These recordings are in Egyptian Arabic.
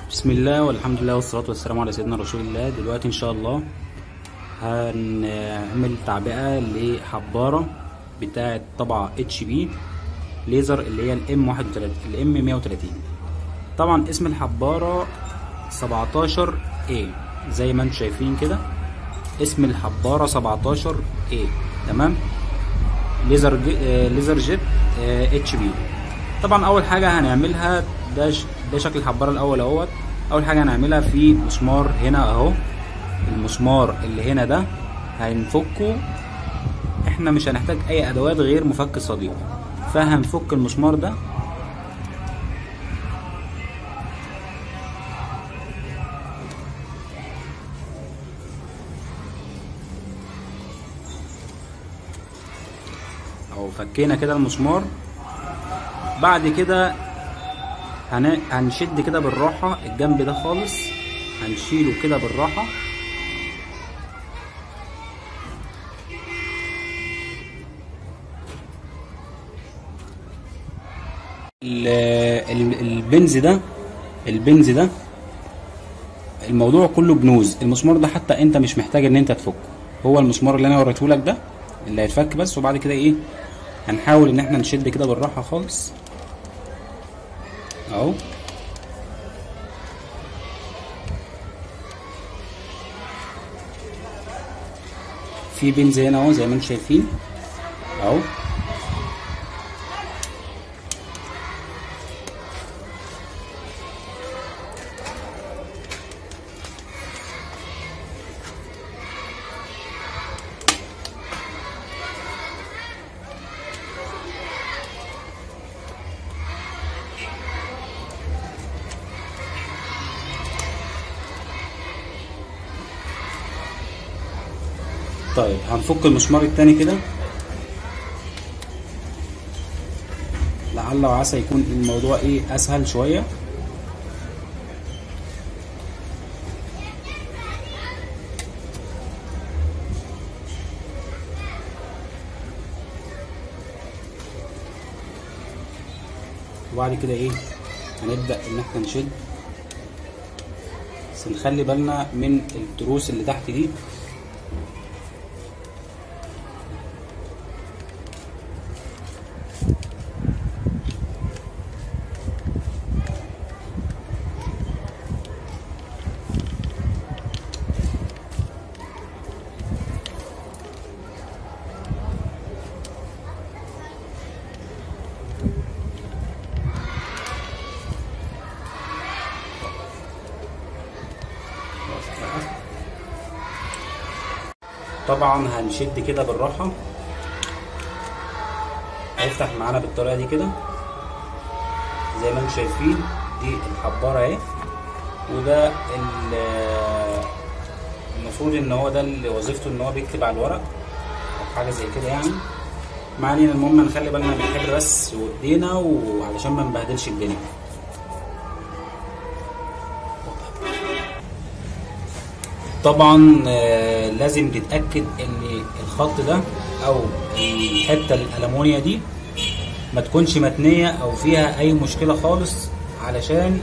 بسم الله والحمد لله والصلاة والسلام على سيدنا رسول الله دلوقتي ان شاء الله هنعمل تعبئة لحبارة بتاعة طبعة اتش بي ليزر اللي هي الام 31 الام 130 طبعا اسم الحبارة 17 اي زي ما انتم شايفين كده اسم الحبارة 17 اي تمام ليزر جي... آه، ليزر جيت اتش بي طبعا اول حاجه هنعملها ده ش... ده شكل الحباره الاول اهوت اول حاجه هنعملها في مسمار هنا اهو المسمار اللي هنا ده هنفكه احنا مش هنحتاج اي ادوات غير مفك صديق فهنفك المسمار ده او فكينا كده المسمار بعد كده هن... هنشد كده بالراحة الجنب ده خالص هنشيله كده بالراحة ال... ال... البنز ده البنز ده الموضوع كله بنوز المسمار ده حتى انت مش محتاج ان انت تفكه هو المسمار اللي انا وريته لك ده اللي هيتفك بس وبعد كده ايه هنحاول ان احنا نشد كده بالراحه خالص اهو في بنز هنا اهو زي ما انتم شايفين اهو طيب هنفك المسمار التاني كده لعل وعسى يكون الموضوع ايه اسهل شويه وبعد كده ايه هنبدا ان احنا نشد بس نخلي بالنا من التروس اللي تحت دي طبعا هنشد كده بالراحة هيفتح معانا بالطريقة دي كده زي ما انتم شايفين دي الحبارة اهي وده المفروض ان هو ده اللي وظيفته ان هو بيكتب على الورق او حاجة زي كده يعني ما علينا المهم نخلي بالنا من الحبر بس وايدينا وعلشان ما نبهدلش الدنيا طبعا لازم تتاكد ان الخط ده او الحته الالمونيا دي ما تكونش متنيه او فيها اي مشكله خالص علشان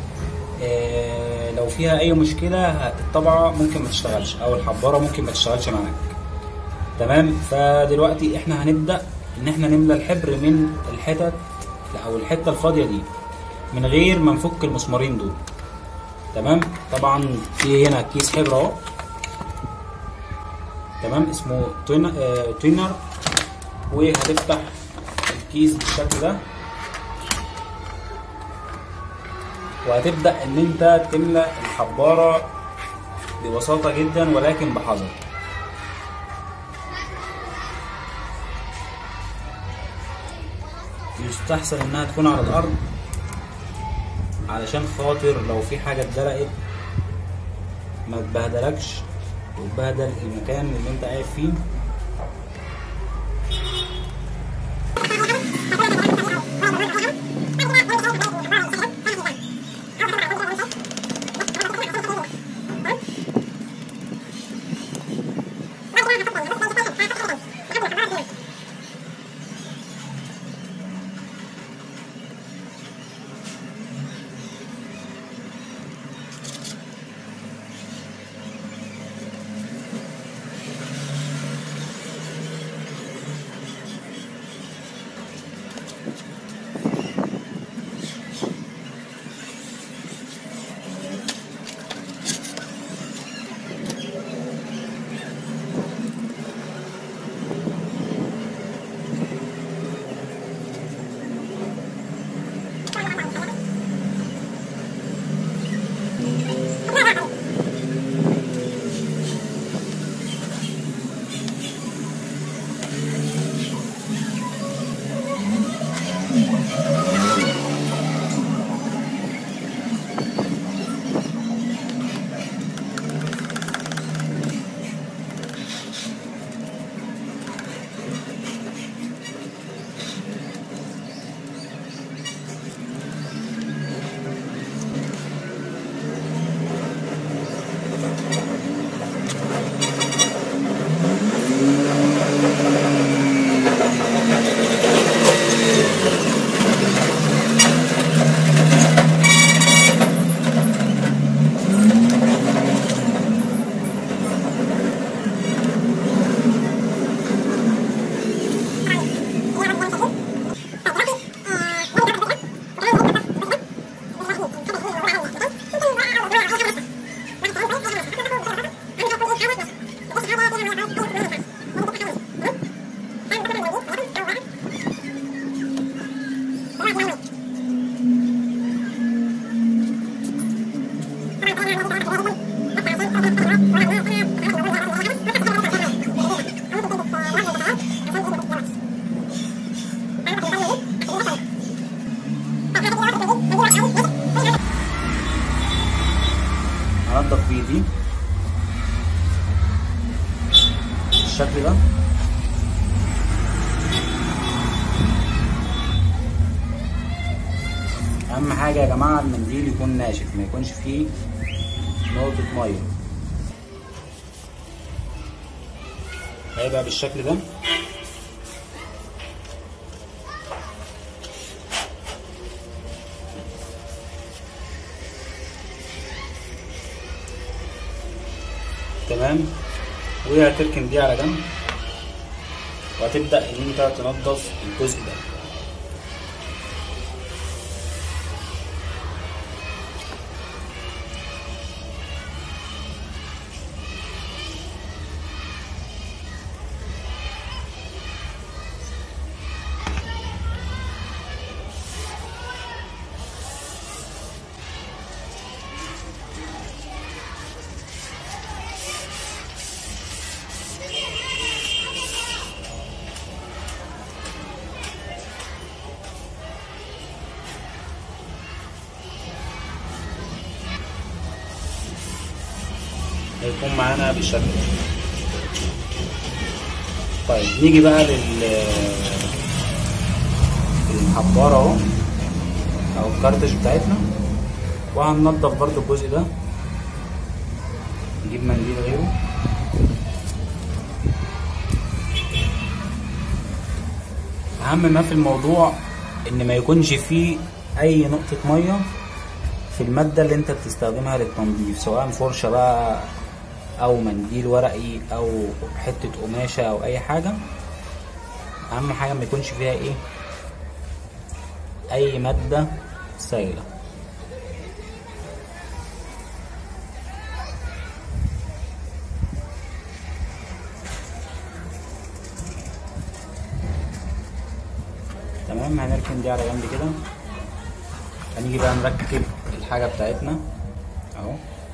لو فيها اي مشكله الطبعه ممكن ما تشتغلش او الحباره ممكن ما تشتغلش معاك تمام فدلوقتي احنا هنبدا ان احنا نملى الحبر من الحتت او الحته الفاضيه دي من غير ما نفك المسمارين دول تمام طبعا في هنا كيس حبر اهو تمام اسمه توينر, آه توينر وهتفتح الكيس بالشكل ده وهتبدا ان انت تملى الحباره ببساطه جدا ولكن بحذر يستحسن انها تكون على الارض علشان خاطر لو في حاجة اتدلقت ما تبهدلكش وتبهدل المكان اللي انت قاعد فيه هنضف بايدي بالشكل ده اهم حاجه يا جماعه المنديل يكون ناشف ما يكونش فيه نقطه ميه هيبقى بالشكل ده تمام وهتركن دي على جنب وهتبدأ إن أنت تنضف الجزء ده هيكون معانا بالشكل ده طيب نيجي بقى لل الحبارة اهو او الكارتج بتاعتنا وهننضف برضو الجزء ده نجيب منديل غيره اهم ما في الموضوع ان ما يكونش فيه اي نقطة مية في المادة اللي انت بتستخدمها للتنظيف سواء فرشة بقى او منديل ورقي او حتة قماشة او اي حاجة اهم حاجة ما يكونش فيها ايه اي مادة سائلة تمام هنركن دي على جنب كده هنيجي بقى نركب الحاجة بتاعتنا اهو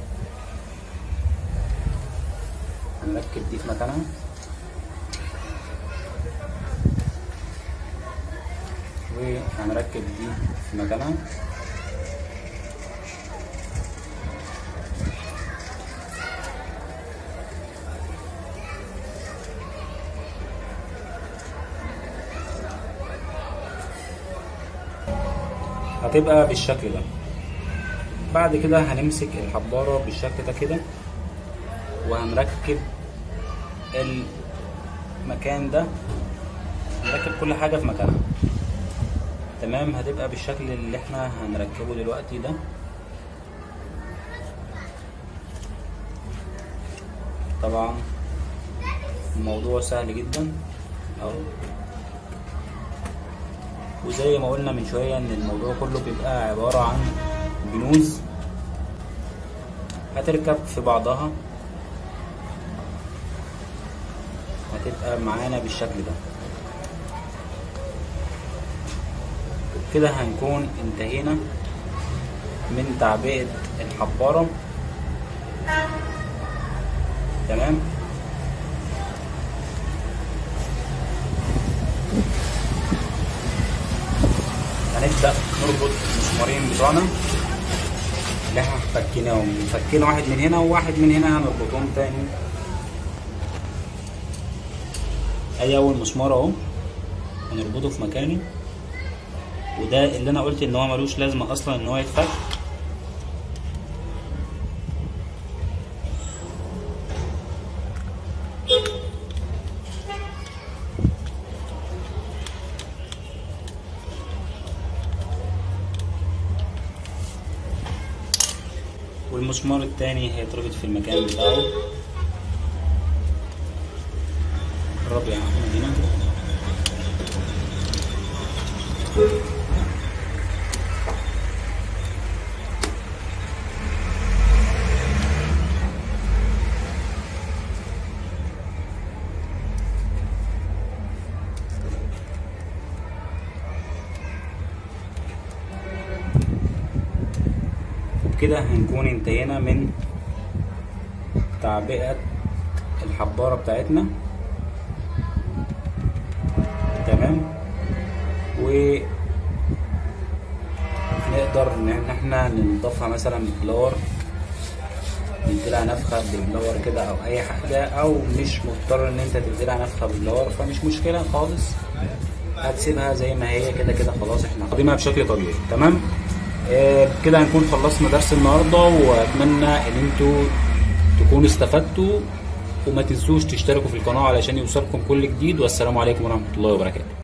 هنركب دي في مكانها وهنركب دي في مكانها هتبقى بالشكل ده بعد كده هنمسك الحبارة بالشكل ده كده وهنركب المكان ده نركب كل حاجة في مكانها تمام هتبقى بالشكل اللي احنا هنركبه دلوقتي ده طبعا الموضوع سهل جدا اهو وزي ما قلنا من شوية ان الموضوع كله بيبقى عبارة عن جنوز هتركب في بعضها هتبقى معانا بالشكل ده كده هنكون انتهينا من تعبئة الحبارة تمام هنبدأ نربط المسمارين بتوعنا اللي احنا فكيناهم فكينا واحد من هنا وواحد من هنا هنربطهم تاني ادي اول مسمار اهو هنربطه في مكانه وده اللي انا قلت ان هو ملوش لازمه اصلا ان هو يتفك والمسمار التاني هيتربط في المكان بتاعه قرب يا احمد هنا وبكده هنكون انتهينا من تعبئة الحبارة بتاعتنا تمام و نقدر ان احنا نضيفها مثلا بفلور نديلها نفخه بفلور كده او اي حاجه او مش مضطر ان انت تديلها نفخه بفلور فمش مشكله خالص هتسيبها زي ما هي كده كده خلاص احنا قادمها بشكل طبيعي تمام آه كده هنكون خلصنا درس النهارده واتمنى ان انتوا تكونوا استفدتوا وما تنسوش تشتركوا في القناه علشان يوصلكم كل جديد والسلام عليكم ورحمه الله وبركاته